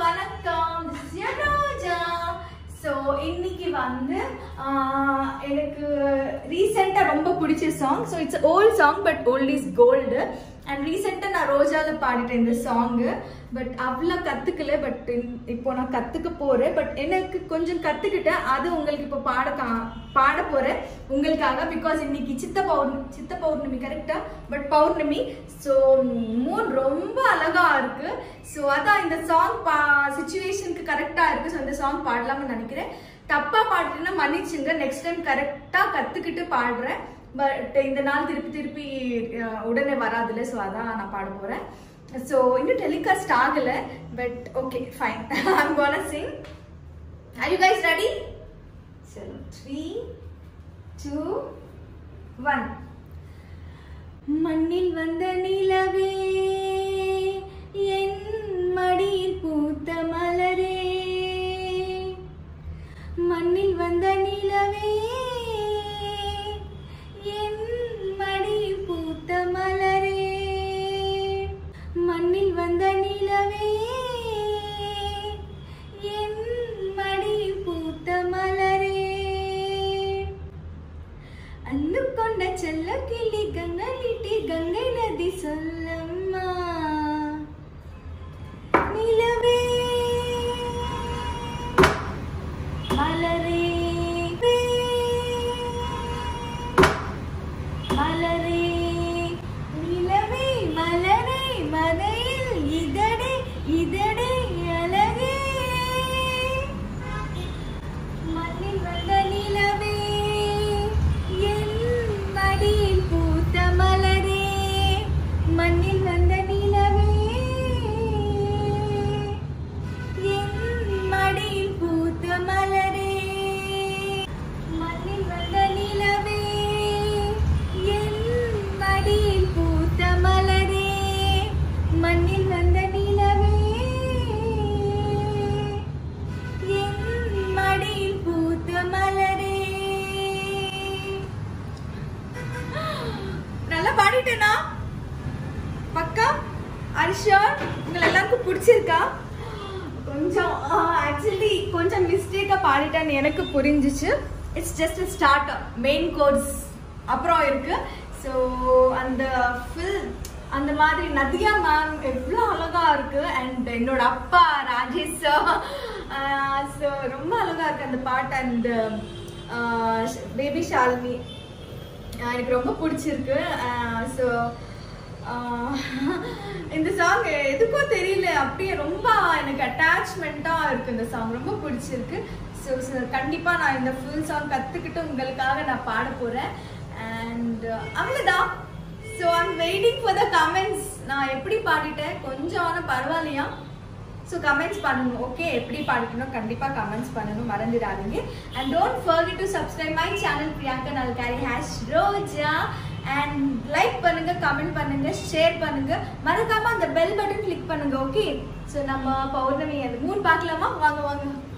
வணக்கம் This is your Roja so இன்னைக்கு வந்து ஆஹ், எனக்கு ரீசெண்டாக ரொம்ப பிடிச்ச song so it's old song but old is gold and ரீசெண்டாக நான் ரோஜாவில் பாடிட்டேன் இந்த சாங்கு பட் அவ்வளோ கற்றுக்கல பட் இப்போ நான் கற்றுக்க போகிறேன் பட் எனக்கு கொஞ்சம் கற்றுக்கிட்டேன் அது உங்களுக்கு இப்போ பாட கா பாட போகிறேன் உங்களுக்காக பிகாஸ் இன்னைக்கு சித்த பௌர்ணமி சித்த பௌர்ணமி கரெக்டாக பட் பௌர்ணமி ஸோ மூன் ரொம்ப அழகா இருக்கு ஸோ அதான் இந்த சாங் பா சுச்சுவேஷனுக்கு கரெக்டாக இருக்கு ஸோ இந்த சாங் பாடலாம்னு நினைக்கிறேன் தப்பா பாடுறேன்னா மன்னிச்சுங்க நெக்ஸ்ட் டைம் கரெக்டாக கற்றுக்கிட்டு பாடுறேன் பட் இந்த நாள் திருப்பி திருப்பி அஹ், உடனே வராதுல்ல ஸோ அதான் நான் பாட போகிறேன் ஸோ இன்னும் டெலிகாஸ்ட் ஆகலை but okay fine I'm gonna sing are you guys ready சரி த்ரீ டூ ஒன் மண்ணில் வந்த நிலவே என் மடியில் பூத்த மலரே மண்ணில் வந்த நிலவே என் மடியில் பூத்த மலரே மண்ணில் வந்த நிலவே என் மடியில் பூத்த மலரே அள்ளு கொண்ட செல்ல கிளி கங்கலிட்டி கங்கை நதி சொல்லம்மா நிலவே மலரே மலரே நிலவே மலரே மலையில் இதடே இதடே அழகே மண்ணில் வந்த நிலவே என் மடியில் பூத்த மலரே மண்ணில் வந்த நிலவே என் மடியில் பூத்த மலரே மண்ணில் வந்த நிலவே என் மடியில் பூத்த மலரே மண்ணில் வந்த நிலவே என் மடியில் பூத்த மலரே நல்லா பாடிட்டேனா பக்கா அரிஷோர் உங்களை எல்லாருக்கும் பிடிச்சிருக்கா கொஞ்சம் ஆக்சுவலி கொஞ்சம் மிஸ்டேக்கா பாடிட்டேன்னு எனக்கு புரிஞ்சிச்சு it's just start main course அப்புறம் இருக்கு ஸோ அந்த ஃபில் அந்த மாதிரி நதியா மேம் எவ்வளோ அழகா இருக்கு அண்ட் என்னோட அப்பா ராஜேஷ் ஸோ ரொம்ப அழகா இருக்கு அந்த பாட்டு அண்ட் பேபி ஷாலினி ஆஹ் எனக்கு ரொம்ப பிடிச்சிருக்கு ஸோ இந்த சாங் எதுக்கோ தெரியல அப்படியே ரொம்ப எனக்கு அட்டாச்மெண்ட்டாக இருக்கு இந்த சாங் ரொம்ப பிடிச்சிருக்கு ஸோ கண்டிப்பாக நான் இந்த ஃபுல் சாங் கற்றுக்கிட்டு உங்களுக்காக நான் பாட போகிறேன் அண்ட் அவ்வளோதான் so I'm waiting for the comments நான் எப்படி பாடிட்டேன் கொஞ்சம் ஆனால் பரவாயில்லையா ஸோ கமெண்ட்ஸ் பண்ணணும் ஓகே எப்படி பாடிக்கணும் கண்டிப்பாக கமெண்ட்ஸ் பண்ணணும் மறந்துடாதீங்க and don't forget to subscribe my channel Priyanka Nalkari hash Roja and like பண்ணுங்க கமெண்ட் பண்ணுங்க ஷேர் பண்ணுங்க மறக்காம அந்த பெல் பட்டன் கிளிக் பண்ணுங்க ஓகே ஸோ நம்ம பௌர்ணமி அந்த மூணு பார்க்கலாமா வாங்க வாங்க